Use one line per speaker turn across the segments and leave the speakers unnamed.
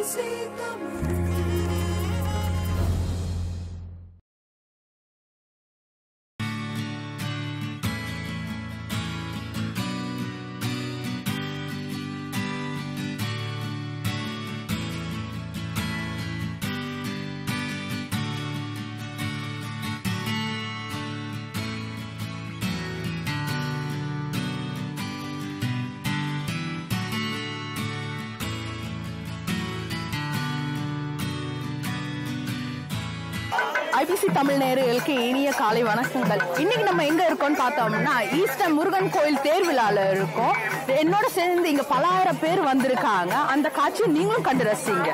ஓசை தமிழ்
ஐபிசி தமிழ் நேயர்களுக்கு இனிய காலை வணக்கங்கள் இன்னைக்கு நம்ம எங்க இருக்கோம்னு பார்த்தோம்னா ஈஸ்டர் முருகன் கோயில் தேர்விழால இருக்கோம் என்னோட சேர்ந்து இங்க பலாயிரம் பேர் வந்திருக்காங்க அந்த காட்சியை நீங்களும் கண்டு ரசிங்க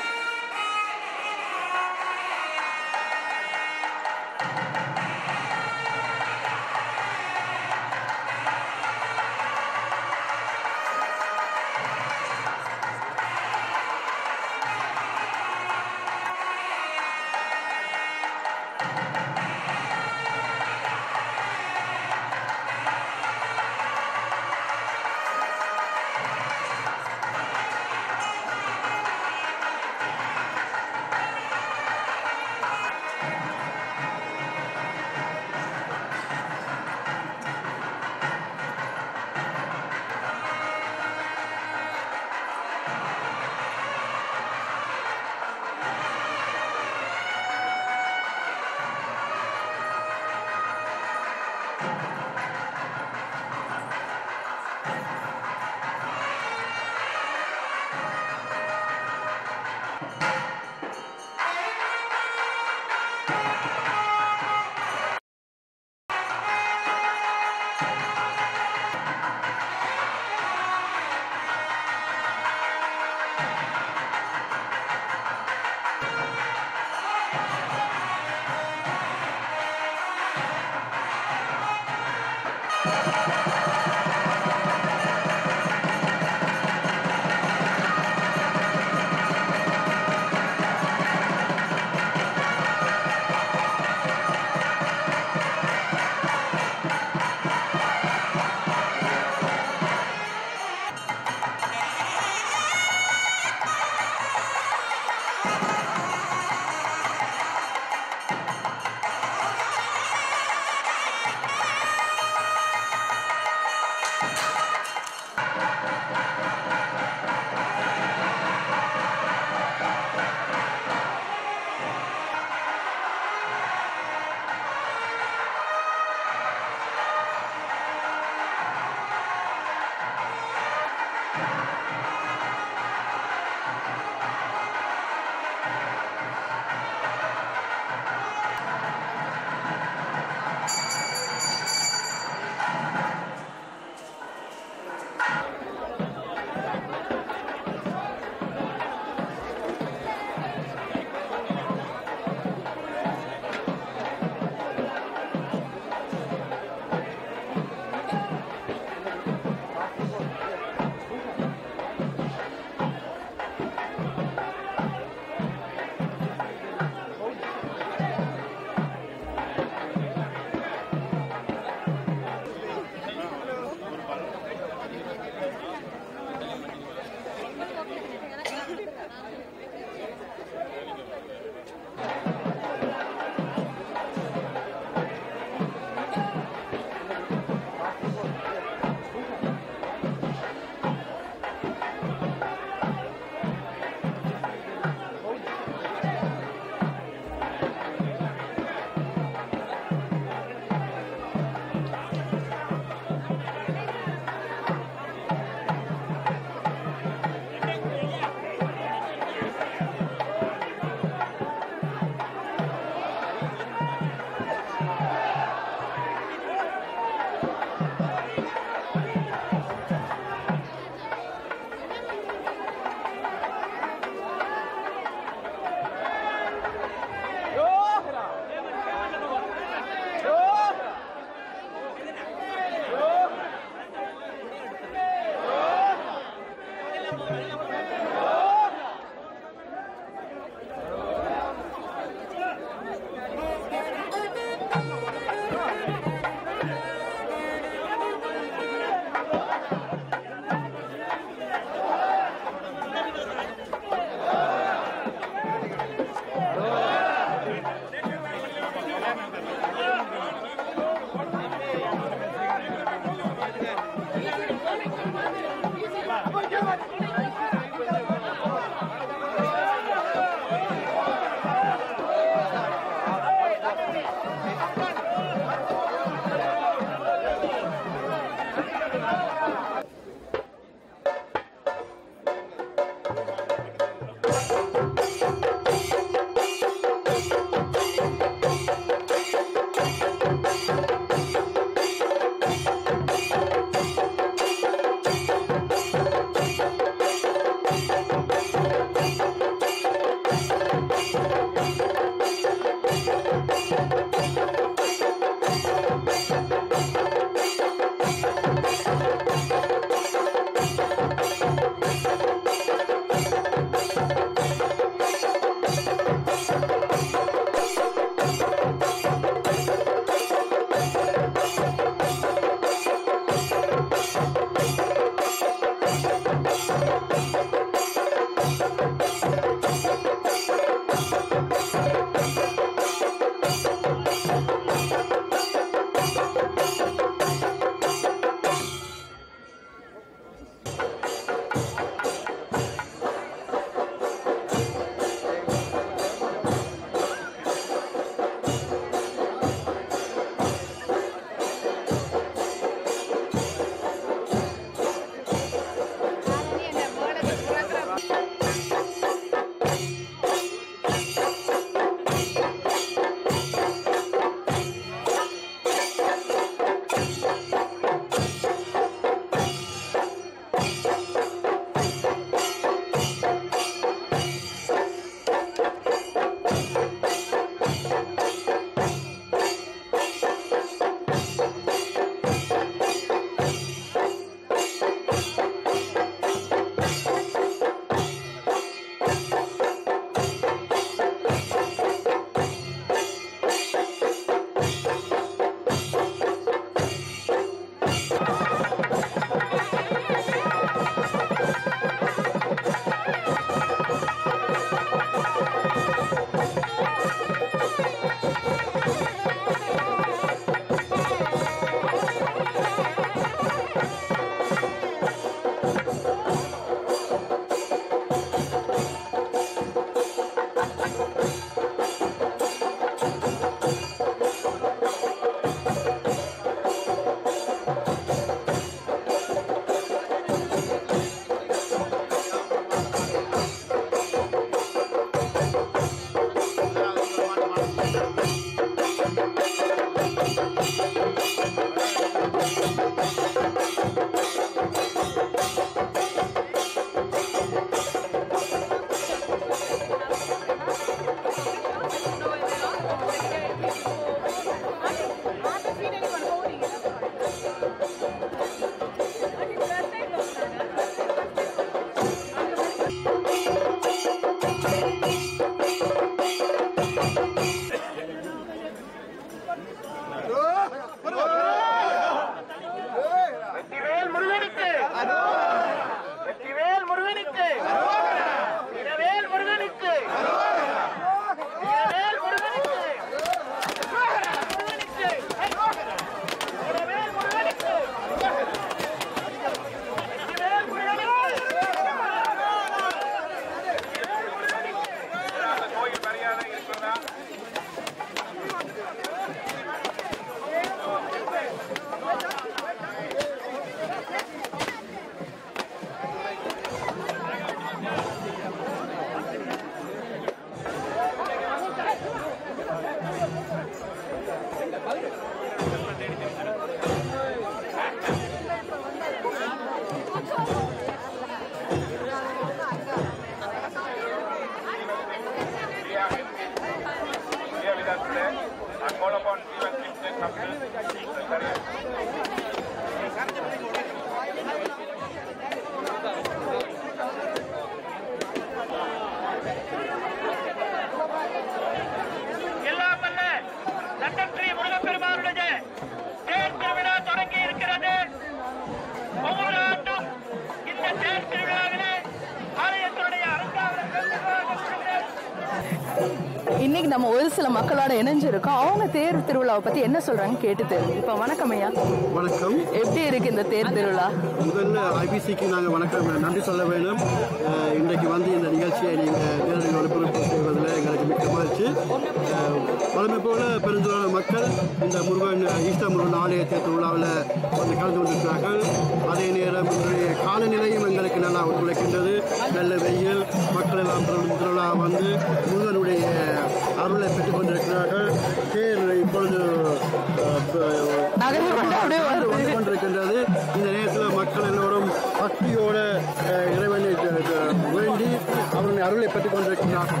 இன்னைக்கு நம்ம ஒரு சில மக்களோட இணைஞ்சிருக்கோம் அவங்க தேர் திருவிழாவை பத்தி என்ன சொல்றாங்க கேட்டு தெரியும் இப்ப வணக்கம் ஐயா
வணக்கம்
எப்படி இருக்கு இந்த தேர் திருவிழா
முதல்ல ஐபிசிக்கு நாங்கள் வணக்கம் நன்றி சொல்ல வேண்டும் அஹ், இன்றைக்கு வந்து இந்த நிகழ்ச்சியை நீங்கள் நேரடி ஒளிபரப்பு செய்வதில் எங்களுக்கு மிக்க மகிழ்ச்சி அஹ், வழமை போல பெருந்தொழிலாளர் மக்கள் இந்த முருகன் ஈஸ்டர் முருகன் ஆலய தேர் திருவிழாவில் வந்து கலந்து கொண்டிருக்கிறார்கள் அதே நேரம் இன்றைய காலநிலையும் எங்களுக்கு நல்லா ஒத்துழைக்கின்றது நல்ல வெயில் மக்கள் எல்லாம் பெரும் திருவிழா வந்து முருகனுடைய அருளை பெற்றுக் கொண்டிருக்கிறார்கள் தேர் இப்பொழுது அஹ், ப-
நகர்ந்து கொண்டு அப்படியே வருது.
வந்து கொண்டிருக்கின்றது இந்த நேரத்தில் மக்கள் எல்லோரும் பக்தியோட அஹ், இறைவனை த- த- வேண்டி அவருடைய அருளை பெற்றுக் கொண்டிருக்கிறார்கள்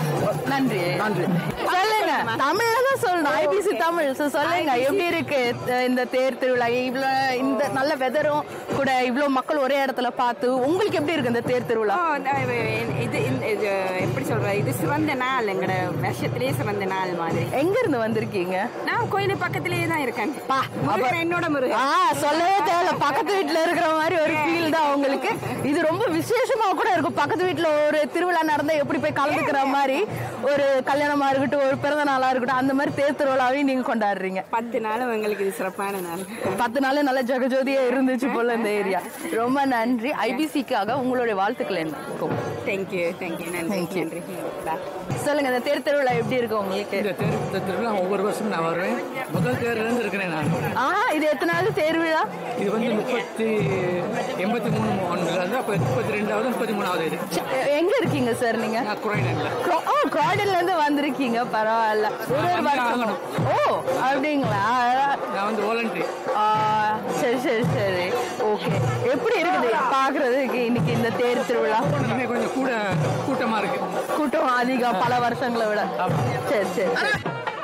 நன்றி
நன்றி
சொல்லுங்க தமிழ்ல தான் சொல்லணும் ஐபிசி தமிழ் So, சொல்லுங்க எப்படி இருக்கு அஹ் இந்த தேர் திருவிழா இவ்வளவு இந்த நல்ல வெதரும் கூட இவ்வளவு மக்கள் ஒரே இடத்துல பார்த்து உங்களுக்கு எப்படி இருக்கு இந்த தேர் திருவிழா
ஓ, இந்த- இது இந்த- இது எப்படி சொல்ற இது சிறந்த நாள் எங்கட வருஷத்திலேயே சிறந்த நாள் மாதிரி
எங்க இருந்து வந்திருக்கீங்க
நான் கோயில் பக்கத்திலேயே தான் இருக்கேன்
பா,
முருகன் என்னோட
ஆ
முருகன்
சொல்லவே தேவையில்ல பக்கத்து வீட்ல இருக்கிற மாதிரி ஒரு ஃபீல் தான் உங்களுக்கு இது ரொம்ப விசேஷமா கூட இருக்கும் பக்கத்து வீட்ல ஒரு திருவிழா நடந்தா எப்படி போய் கலந்துக்கிற மாதிரி ஒரு கல்யாணமா இருக்கட்டும் ஒரு பிறந்த நாளா இருக்கட்டும் அந்த மாதிரி தேர் திருவிழாவையும் நீங்க கொண்டாடுறீங்க
பத்து நாளும் எங்களுக்கு இது சிறப்பான நாள்
பத்து நாள் நல்ல ஜெகஜோதியா இருந்துச்சு போல இந்த ஏரியா ரொம்ப நன்றி ஐபிசிக்காக உங்களுடைய வாழ்த்துக்கள் என்ன இருக்கும்
தேங்க்யூ தேங்க்யூ நன்றி
Thank you.
நன்றி Bye.
சொல்லுங்க இந்த தேர் திருவிழா எப்படி இருக்கு உங்களுக்கு
இந்த தேர் இந்த திருவிழா ஒவ்வொரு வருஷமும் நான் வருவேன் முதல் தேர்லேருந்து இருக்கிறேன் நான்
ஆ இது எத்தனை நாள் தேர் விழா
இது வந்து முப்பத்தி எண்பத்தி மூணு ஒன்றுலேருந்து அப்போ முப்பத்தி ரெண்டாவது முப்பத்தி மூணாவது இது
ச- எங்க இருக்கீங்க சார் நீங்க
நான் குறைநல்ல
க்ரோ- ஓ கிராடன்ல இருந்து வந்திருக்கீங்க பரவாயில்ல ஒரு ஒரு
வந்தே
வருஷம்
ஆகணும்.
ஓ அப்படிங்களா
நான் வந்து வாலண்டரி
ஆ, சரி சரி சரி ஓகே எப்படி இருக்குது பாக்குறதுக்கு இன்னைக்கு இந்த தேர் திருவிழா
இனிமேல் கொஞ்சம் கூட கூட்டமாக இருக்கு
கூட்டம் அதிகம் பல வருஷங்களை விட சரி சரி சரி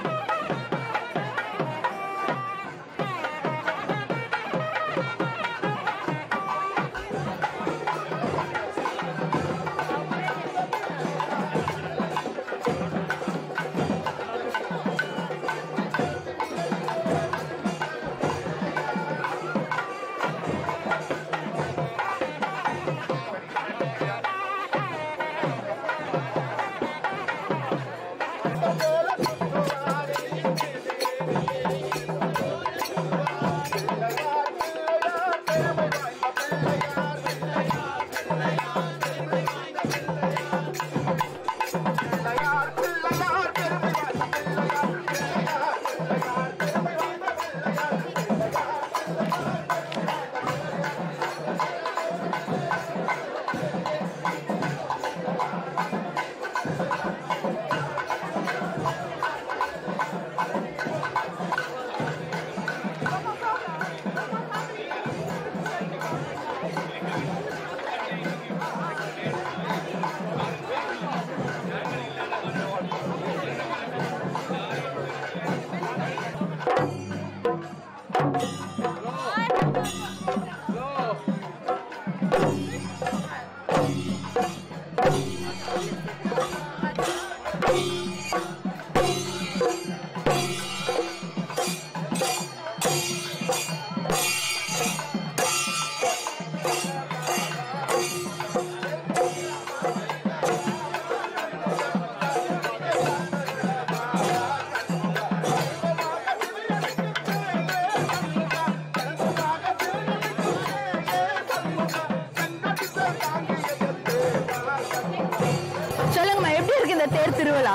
சொல்லுங்கம்மா எப்படி இருக்கு இந்த தேர் திருவிழா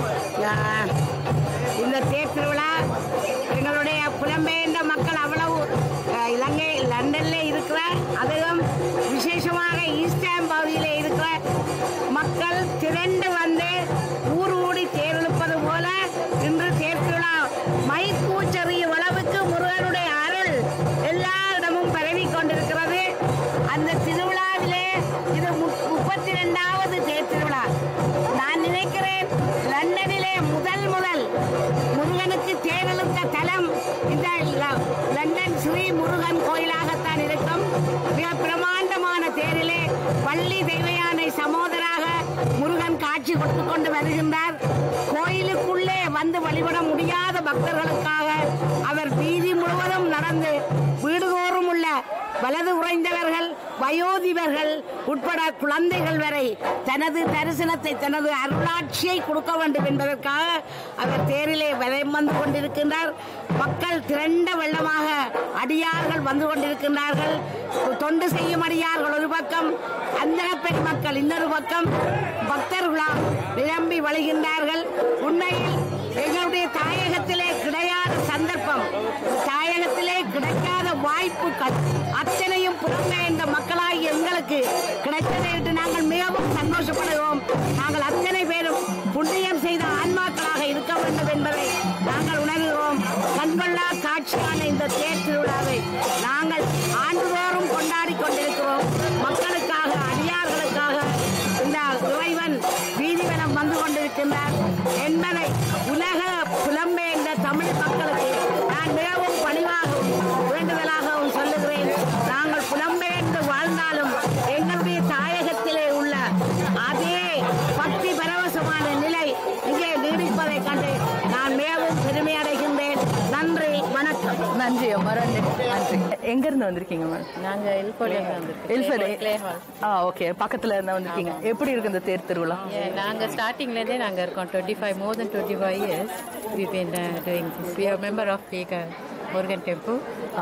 ஆஹ், இந்த தேர் திருவிழா எங்களுடைய புலம்பெயர்ந்த மக்கள் அவ்வளவு ஆஹ், இலங்கை லண்டன்ல இருக்கிற அதுவும் விசேஷமாக ஈஸ்டர்ன் பகுதியில் இருக்கிற மக்கள் திரண்டு வந்து ஊர் ஊடி தேர் இழுப்பது போல இன்று தேர் திருவிழா மைக்கூச்செறியும் அளவுக்கு முருகனுடைய அருள் எல்லா இடமும் பரவி கொண்டிருக்கிறது அந்த திருவிழாவிலே இது மு- முப்பத்தி ரெண்டாவது தேர் திருவிழா நான் நினைக்கிறேன் லண்டனிலே முதல் முதல் முருகனுக்கு தேரெழுத்த தலம் இந்த ல- லண்டன் ஸ்ரீ முருகன் கோயிலாகத்தான் இருக்கும் மிக பிரமாண்டமான தேரிலே பள்ளி தெய்வயானை சமோதராக முருகன் காட்சி கொடுத்து கொண்டு வருகின்றார் கோயிலுக்குள்ளே வந்து வழிபட முடியாத பக்தர்களுக்காக அவர் வீதி முழுவதும் நடந்து வீடுதோறும் உள்ள வலது உறைந்தவர்கள் வயோதிபர்கள் உட்பட குழந்தைகள் வரை தனது தரிசனத்தை தனது அருளாட்சியை கொடுக்க வேண்டும் என்பதற்காக அவர் தேரிலே வலம் வந்து கொண்டிருக்கின்றார் மக்கள் திரண்ட வெள்ளமாக அடியார்கள் வந்து கொண்டிருக்கின்றார்கள் தொண்டு செய்யும் அடியார்கள் ஒரு பக்கம் அந்தன பெண் மக்கள் இன்னொரு பக்கம் பக்தர்களால் நிரம்பி வழிகின்றார்கள் உண்மையில் எங்களுடைய தாயகத்திலே கிடையாத சந்தர்ப்பம் தாயகத்திலே கிடைக்காத வாய்ப்புகள் அத்தனையும் புறம்பெயர்ந்த மக்களாகி எங்களுக்கு கிடைத்ததை விட்டு நாங்கள் மிகவும் சந்தோஷப்படுகிறோம் நாங்கள் அத்தனை பேரும் புண்ணியம் செய்த ஆன்மாக்களாக இருக்க வேண்டும் என்பதை நாங்கள் உணர்கிறோம் கண்கொள்ளா காட்சியான இந்த தேர் திருவிழாவை நாங்கள் ஆண்டுதோறும் கொண்டாடி கொண்டிருக்கிறோம் மக்களுக்காக அடியார்களுக்காக இந்த இறைவன் வீதிவனம் வந்து கொண்டிருக்கின்றார் என்பதை உலக புலம்பெயர்ந்த தமிழ் மக்களுக்கு நான் மிகவும் பணிவாகவும் வேண்டுதலாகவும் சொல்லுகிறேன் நாங்கள் புலம்பெயர்ந்து வாழ்ந்தாலும் எங்களுடைய தாயகத்திலே உள்ள அதே பக்தி பரவசமான நிலை இங்கே நீடிப்பதைக் கண்டு நான் மிகவும் பெருமை அடைகின்றேன் நன்றி வணக்கம்
நன்றி அம்மா நன்றி நன்றி எங்க இருந்து வந்திருக்கீங்க மேம்
நாங்க எல்போர்ட்ல இருந்து வந்திருக்கோம்
எல்ஃபர்
கிளே ஹால்
ஆ ஓகே பக்கத்துல இருந்தா வந்திருக்கீங்க எப்படி இருக்கு இந்த தேர் திருவிழா
நாங்க ஸ்டார்டிங்ல இருந்தே நாங்க இருக்கோம் twenty five more than twenty five years we been doing this we are member of பீக Murugan temple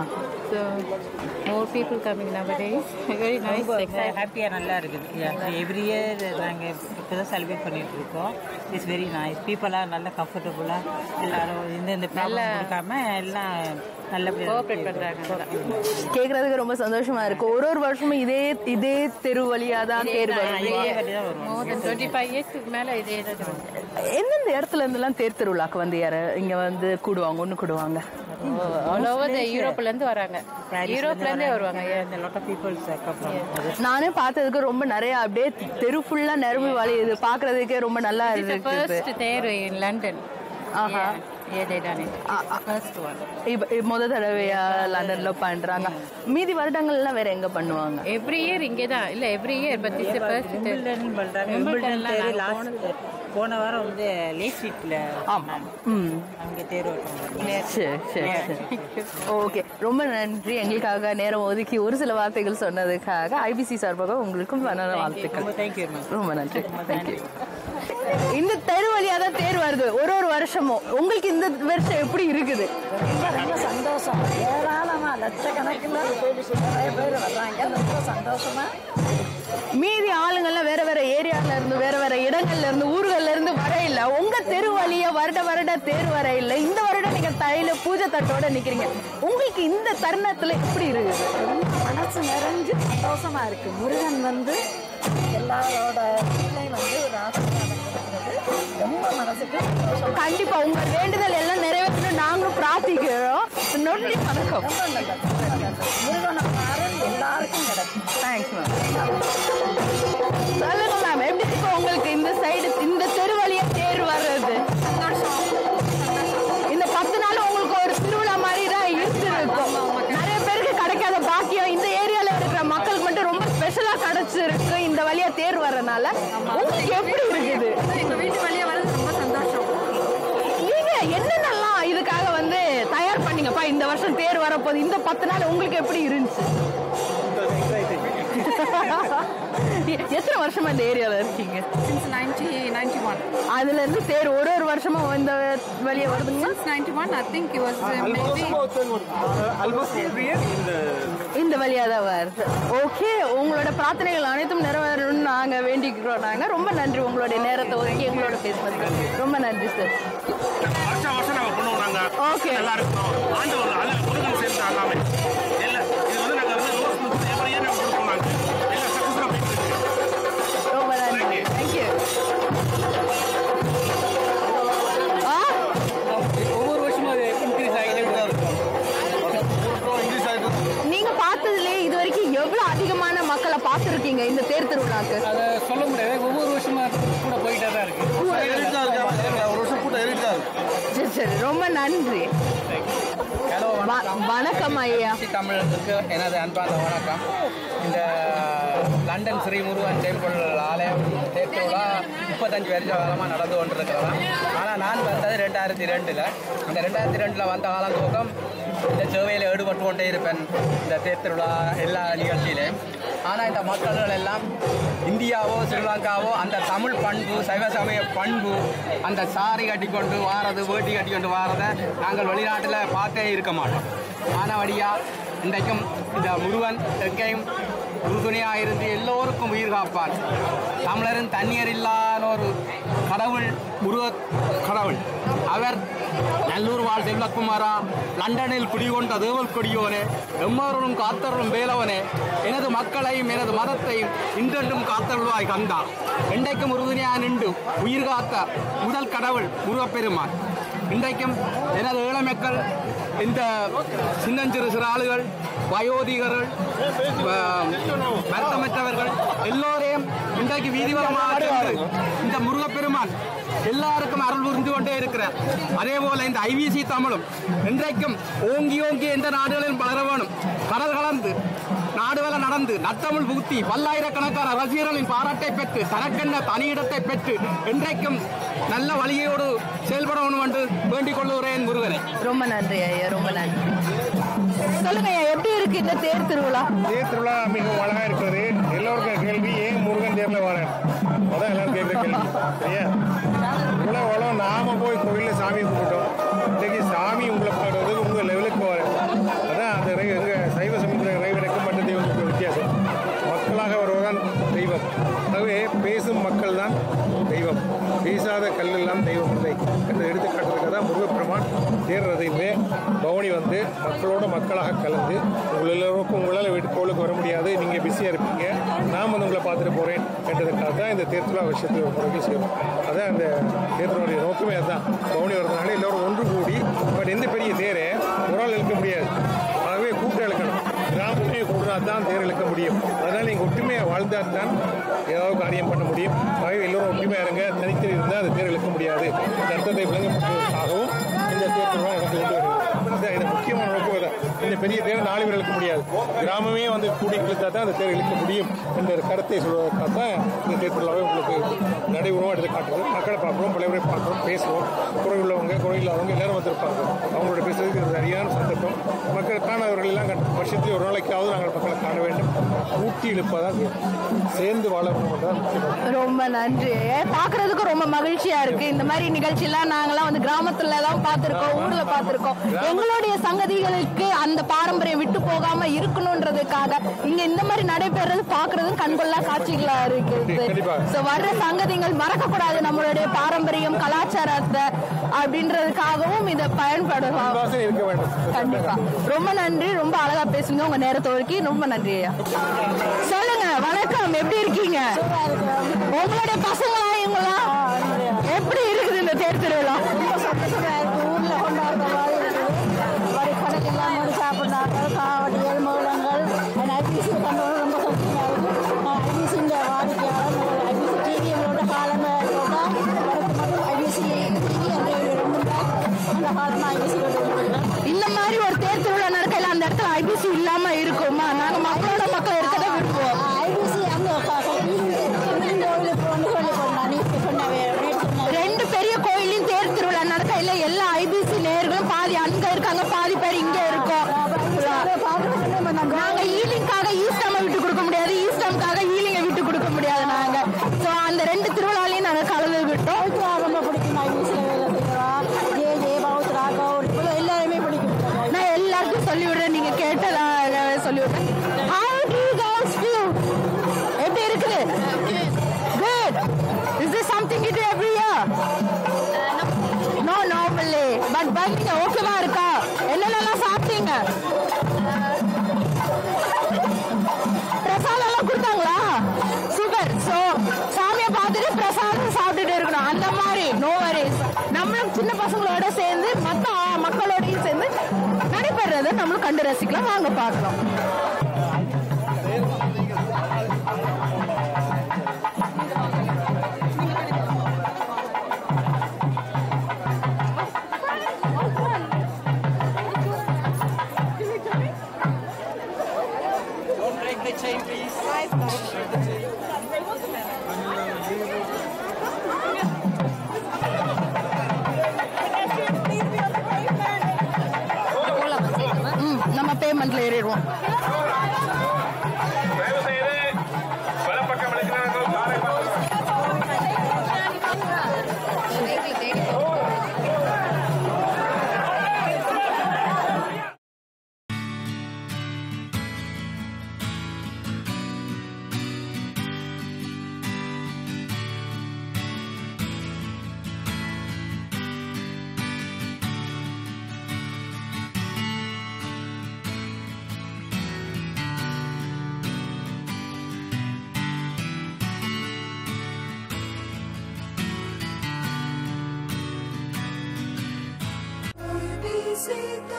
so more people coming nowadays very nice
ஹாப்பியாக நல்லா இருக்குது எவ்ரி இயர் நாங்கள் இப்போ தான் செலிப்ரேட் பண்ணிட்டு இருக்கோம் இட்ஸ் வெரி நைஸ் பீப்புளாக நல்லா கம்ஃபர்டபுளாக எல்லாரும் இந்த இந்த ப்ராப்ளம் கொடுக்காம எல்லாம் நல்லபடியாக
கோஆப்ரேட் பண்றாங்க
கேக்குறதுக்கு ரொம்ப சந்தோஷமா இருக்கு ஒரு ஒரு வருஷமும் இதே இதே தெரு வழியா தான் தேர் வருது
தான் வரும்
மோர் தென் டுவெண்ட்டி ஃபைவ் இயர்ஸ்க்கு மேலே இதே தான்
எந்தெந்த இடத்துல இருந்தெல்லாம் தேர் திருவிழாக்கு வந்து யாரு இங்க வந்து கூடுவாங்க ஒண்ணு கூடுவாங்க
ஆல் ஓவர் யூரோப்ல இருந்து வராங்க யூரோப்ல இருந்தே வருவாங்க
இந்த லாட் ஆஃப் பீப்புள்ஸ் கப்பம்
நானே பார்த்ததுக்கு ரொம்ப நிறைய அப்படியே தெரு ஃபுல்லா நிரம்பி வழியுது பாக்குறதுக்கே ரொம்ப நல்லா இருக்குது
ஃபர்ஸ்ட் தேர் இன் லண்டன்
ஆஹா.
Yeah, they done it. First one.
இப்ப இப்ப முத தடவையா லண்டன்ல பண்றாங்க மீதி வருடங்கள்லாம் வேற எங்க பண்ணுவாங்க
எவ்ரி இயர் இங்கே தான் இல்ல every year but this first
Wimbledon பண்ணுறாங்க விம்பிள்டன் லாஸ்ட் போன வாரம் வந்து லேக் ஸ்ட்ரீட்டில்
ஆமா ம்
அங்கே தேர் ஓட்டுறாங்க
சரி சரி சரி ஓகே ரொம்ப நன்றி எங்களுக்காக நேரம் ஒதுக்கி ஒரு சில வார்த்தைகள் சொன்னதுக்காக ஐபிசி சார்பாக உங்களுக்கும் மன வாழ்த்துக்கள்
தேங்க்யூ மேம்
ரொம்ப நன்றி தேங்க்யூ இந்த தெரு வழியா தான் தேர் வருது ஒரு ஒரு வருஷமும் உங்களுக்கு இந்த வருஷம் எப்படி இருக்குது
ரொம்ப சந்தோஷம் ஏராளமா லட்சக்கணக்கில் நிறைய பேர் வர்றாங்க ரொம்ப சந்தோஷமா
மீதி ஆளுங்கள்லாம் வேற வேற ஏரியால இருந்து வேற வேற இடங்கள்ல இருந்து ஊர்கள்ல இருந்து வர இல்ல உங்க தெரு வழியா வருட வருட தேர் வர இல்ல இந்த வருடம் நீங்க தையில பூஜை தட்டோட நிக்கிறீங்க உங்களுக்கு இந்த தருணத்துல எப்படி இருக்குது
மனசு நிறைஞ்சு சந்தோஷமா இருக்கு முருகன் வந்து எல்லாரோட வீட்லையும் வந்து ஒரு ஆசீர்வாதம் கொடுக்கிறது ரொம்ப மனசுக்கு சந்தோஷம்
கண்டிப்பா உங்க வேண்டுதல் எல்லாம் நிறைவேற்றணும் நாங்களும் பிரார்த்திக்கிறோம் நன்றி வணக்கம்
ரொம்ப நல்லது ரொம்ப நல்லது. முருகனோட அருள் எல்லாருக்கும் கிடைக்கும்
தேங்க்ஸ் மேம் சொல்லுங்க மேம் எப்படி இருக்கு உங்களுக்கு இந்த சைடு இந்த தெரு வழியா தேர் வர்றது இந்த பத்து நாள் உங்களுக்கு ஒரு திருவிழா மாதிரி தான் இருந்திருக்கும் நிறைய பேருக்கு கிடைக்காத பாக்கியம் இந்த ஏரியால இருக்கிற மக்களுக்கு மட்டும் ரொம்ப ஸ்பெஷலா கிடைச்சிருக்கு இந்த வழியா தேர் வர்றதுனால உங்களுக்கு எப்படி இருக்குது
எங்க வீட்டு வழியா வரது ரொம்ப சந்தோஷம்
நீங்க என்னென்னலாம் இதுக்காக வந்து தயார் பண்ணீங்கப்பா இந்த வருஷம் தேர் வரப்போகுது இந்த பத்து நாள் உங்களுக்கு எப்படி இருந்துச்சு எத்தனை வருஷமா இந்த ஏரியால இருக்கீங்க
சின்ஸ் நைன்டி நைன்டி ஒன்
அதுல இருந்து தேர் ஒரு ஒரு வருஷமா இந்த வழியா வருதுங்களா
since ninety one I think you was maybe
இந்த வழியா தான் வருது ஓகே உங்களோட பிரார்த்தனைகள் அனைத்தும் நிறைவேறணும்னு நாங்க வேண்டிக்கிறோம் நாங்க ரொம்ப நன்றி உங்களுடைய நேரத்தை ஒதுக்கி எங்களோட பேசுனதுக்கு ரொம்ப நன்றி சார்
வருஷம் வருஷம் நாங்க பண்ணுவோம் நாங்க
ஓகே
நல்லா இருக்கணும் ஆண்டு ஒரு அது முருகன் சேர்ந்து எல்லாமே இல்ல இது வந்து நாங்க வந்து ரோஸ் வந்து எவ்வளவு ஏன் நாங்க கொடுப்போம் நாங்க எல்லாம் சக்சஸ்ஃபுல்லா போயிட்டு இருக்கு
ரொம்ப நன்றி தேங்க்யூ ஆ
ஒவ்வொரு வருஷமும் அது இன்க்ரீஸ் ஆகிட்டே தான் இருக்கும்
நீங்க பார்த்ததுலயே இது வரைக்கும் எவ்வளவு அதிகமான மக்களை பார்த்திருக்கீங்க இந்த தேர் திருவிழாக்கு
அதை சொல்ல முடியாது ஒவ்வொரு வருஷமா கூட போயிட்டே தான் இருக்கு
ஒரு வருஷம் கூட்டம் ஏறிட்டு தான்
சரி சரி ரொம்ப நன்றி
ஹலோ
வ- வணக்கம் ஐயா
தமிழர்களுக்கு எனது அன்பான வணக்கம் இந்த லண்டன் ஸ்ரீ முருகன் டெம்பிள் ஆலயம் தேர்தலா முப்பத்தஞ்சு வருஷ காலமாக நடந்து கொண்டிருக்கிறதா ஆனால் நான் வந்தது ரெண்டாயிரத்தி ரெண்டில் அந்த ரெண்டாயிரத்தி ரெண்டில் வந்த காலம் துவக்கம் இந்த சேவையில் ஈடுபட்டு கொண்டே இருப்பேன் இந்த தேர்திருவிழா எல்லா நிகழ்ச்சியிலையும் ஆனால் இந்த மக்கள்கள் எல்லாம் இந்தியாவோ ஸ்ரீலங்காவோ அந்த தமிழ் பண்பு சைவ சமய பண்பு அந்த சாரி கட்டிக்கொண்டு வாரது வேட்டி கட்டிக்கொண்டு வாரதை நாங்கள் வெளிநாட்டில் பார்த்தே இருக்க மாட்டோம் ஆனவடியாக இன்றைக்கும் இந்த முருகன் எங்கேயும் உறுதுணையாக இருந்து எல்லோருக்கும் உயிர் காப்பான் தமிழரின் தண்ணீர் இல்லாத ஒரு கடவுள் முருக கடவுள் அவர் நல்லூர் வாழ் செல்வக்குமாரா லண்டனில் குடிகொண்ட தேவல் கொடியோனே எம்மவரும் காத்தருளும் வேலவனே எனது மக்களையும் எனது மதத்தையும் இன்றென்றும் காத்தருள்வாய் கந்தா என்றைக்கும் உறுதுணையாக நின்று உயிர் காத்த முதல் கடவுள் முருகப்பெருமான் இன்றைக்கும் எனது ஏழை மக்கள் இந்த சின்னஞ்சிறு சிறு ஆளுகள் வயோதிகர்கள் ஆஹ், வருத்தமற்றவர்கள் எல்லோரையும் இன்றைக்கு வீதிவரமாக சென்று இந்த முருகப்பெருமான் எல்லாருக்கும் அருள் புரிந்து கொண்டே இருக்கிறார் அதே போல இந்த ஐவிசி தமிழும் இன்றைக்கும் ஓங்கி ஓங்கி எந்த நாடுகளிலும் வளர வேணும் கடல் கலந்து நாடுகள நடந்து நத்தமிழ் புகுத்தி பல்லாயிரக்கணக்கான ரசிகர்களின் பாராட்டை பெற்று தனக்கென்ன தனியிடத்தை பெற்று இன்றைக்கும் நல்ல வழியோடு செயல்பட வேணும் என்று வேண்டிக் கொள்ளுகிறேன் முருகனை
ரொம்ப நன்றி ஐயா ரொம்ப நன்றி சொல்லுங்க ஐயா எப்படி இருக்கு இந்த தேர் திருவிழா
தேர் திருவிழா மிகவும் அழகா இருக்கிறது எல்லோருக்கும் கேள்வி ஏன் முருகன் தேர்ல வரேன் அதான் எல்லாரும் கேட்குற கேள்வி சரியா இவ்வளோ வளம் நாம போய் கோயிலில் சாமி கும்பிட்டோம் இன்னைக்கு சாமி உங்களை பாடுறது உங்க லெவலுக்கு வரேன் அதான் அந்த இறை- எங்க சைவ சமுத்திர இறைவனுக்கும் மற்ற தெய்வத்துக்கும் வித்தியாசம் மக்களாக வருவதுதான் தெய்வம் ஆகவே பேசும் மக்கள் தான் தெய்வம் பேசாத கல்லெல்லாம் தெய்வம் இல்லை என்று எடுத்துக்காட்டுறதுக்காக தான் முருகப்பெருமான் தேர் ரதையிலே பவனி வந்து மக்களோட மக்களாக கலந்து உங்கள் எல்லோருக்கும் உங்களால் வீட்டுக்கோளுக்கு வர முடியாது நீங்கள் பிஸியாக இருப்பீங்க நான் வந்து உங்களை பார்த்துட்டு போகிறேன் என்றதுக்காக தான் இந்த தேர்தலா விஷயத்தில் ஒரு முறைக்கு செய்வோம் அதான் இந்த தேர்தலுடைய நோக்கமே அதுதான் பவனி வரதுனால எல்லோரும் ஒன்று கூடி பட் எந்த பெரிய தேரை ஒரு ஆள் இழுக்க முடியாது ஆகவே கூப்பிட்டு இழுக்கணும் கிராமமே கூட்டினா தான் தேர் இழுக்க முடியும் அதனால் நீங்கள் ஒற்றுமையாக வாழ்ந்தால் தான் ஏதாவது காரியம் பண்ண முடியும் ஆகவே எல்லோரும் ஒற்றுமையாக இருங்க தனித்து இருந்தால் அந்த தேர் இழுக்க முடியாது இந்த அர்த்தத்தை விளங்கப்படுவதற்காகவும் இந்த தேர் திருவிழா நடந்து கொண்டு வருகிறது இதுதான் இந்த முக்கியமான நோக்கம் தான் இந்த பெரிய தேர் நாலு பேர் இழுக்க முடியாது கிராமமே வந்து கூடி இழுத்தா தான் அந்த தேர் இழுக்க முடியும் என்ற ஒரு கருத்தை சொல்வதற்காக தான் இந்த தேர் திருவிழாவை உங்களுக்கு நடைபெறும் எடுத்து காட்டுறது மக்களை பார்க்குறோம் பலவரை பார்க்குறோம் பேசுவோம் குறை உள்ளவங்க குறை இல்லாதவங்க எல்லாரும் வந்திருப்பாங்க அவங்களோட பேசுறதுக்கு இது சரியான சந்தர்ப்பம் மக்கள் காணாதவர்கள் எல்லாம் கண்- வருஷத்தில் ஒரு நாளைக்காவது நாங்கள் மக்களை காண வேண்டும் ஊட்டி இழுப்பதான் சேர்ந்து வாழ வேண்டும் தான்
ரொம்ப நன்றி பாக்குறதுக்கு ரொம்ப மகிழ்ச்சியா இருக்கு இந்த மாதிரி நிகழ்ச்சி எல்லாம் நாங்கெல்லாம் வந்து கிராமத்துல தான் பார்த்திருக்கோம் ஊர்ல பார்த்திருக்கோம் எங்களுடைய சங்கதிகளுக்கு அந்த பாரம்பரியம் விட்டு போகாம இருக்கணும்ன்றதுக்காக இங்க இந்த மாதிரி நடைபெறது பாக்குறது கண்கொள்ளா காட்சிகளா இருக்கு
கண்டிப்பா.
So, வர்ற சங்கதிகள் மறக்க கூடாது நம்மளுடைய பாரம்பரியம் கலாச்சாரத்தை அப்படின்றதுக்காகவும் இதை பயன்படுத்தலாம்
வாசனை இருக்க வேண்டும்
கண்டிப்பா ரொம்ப நன்றி ரொம்ப அழகா பேசுங்க உங்க நேரத்தை ஒதுக்கி ரொம்ப நன்றி ஐயா சொல்லுங்க வணக்கம் எப்படி இருக்கீங்க உங்களுடைய பசங்களா இவங்களா எப்படி இருக்குது இந்த தேர் திருவிழா
ஊரில் கொண்டாடுற மாதிரி இருக்குது வரி கடைக்கெல்லாம் வந்து சாப்பிட்றாங்க காவடி எலும்புலங்கள் ஐபிசி கண்டோம் ரொம்ப சந்தோஷமாக இருக்குது ஐபிசி இந்த வாடிக்கையாளர் ஐபிசி டிவி எங்களோட காலங்களோட மட்டும் ஐபிசி டிவி அந்த ரெண்டு தான் அந்த காலமாக ஐபிசி
இந்த மாதிரி ஒரு தேர் திருவிழா நடக்கையில அந்த இடத்துல ஐபிசி இல்லாம இருக்குமா நாங்க மக்களோட மக்கள் இருக்கதை விரும்புவோம்
ஐபிசி அங்கே கோயிலுக்கு வந்து சொல்லி கொண்டா நீ சொன்ன நேற்று
ரெண்டு பெரிய கோயிலையும் தேர் திருவிழா நடக்கையில எல்லா ஐபிசி நேர்களும் பாதி அங்க இருக்காங்க பாதி பேர் இங்க இருக்கோம் நாங்க ஈலிங்காக ஈஸ்டாம விட்டு கொடுக்க முடியாது ஈஸ்டாமுக்காக ஈலிங்க விட்டு கொடுக்க முடியாது நாங்க சோ அந்த ரெண்டு திருவிழாலையும் நாங்க கலந்து விட்டோம்
பௌத்ரா ரொம்ப பிடிக்கும் ஐபிசியில் வேலை செய்யறா ஜே ஜே பௌத்ரா கவுல் எல்லாருமே பிடிக்கும்
நான் எல்லாருக்கும் சொல்லி விடுறேன் நீங்க கேட்டதா சொல்லி விடுறேன் How do you guys feel? எப்படி இருக்குது Good. Is this something you do every year? No, normally. But பங்கிங்க ஓகேவா இருக்கா என்னென்னலாம் சாப்பிட்டீங்க பிரசாதம் எல்லாம் கொடுத்தாங்களா சூப்பர் சோ சாமியை பார்த்துட்டு பிரசாதம் சாப்பிட்டுட்டு இருக்கணும் அந்த மாதிரி நோ வரிஸ் நம்மளும் சின்ன பசங்களோட சேர்ந்து மற்ற மக்களோடையும் சேர்ந்து நடைபெறதை நம்மளும் கண்டு ரசிக்கலாம் வாங்க பார்க்கலாம் ம், நம்ம பேமெண்ட்ல ஏறிடுவோம்
தயவு செய்து வலப்பக்கம் இருக்கிறவர்கள் காரை பார்த்து
ABC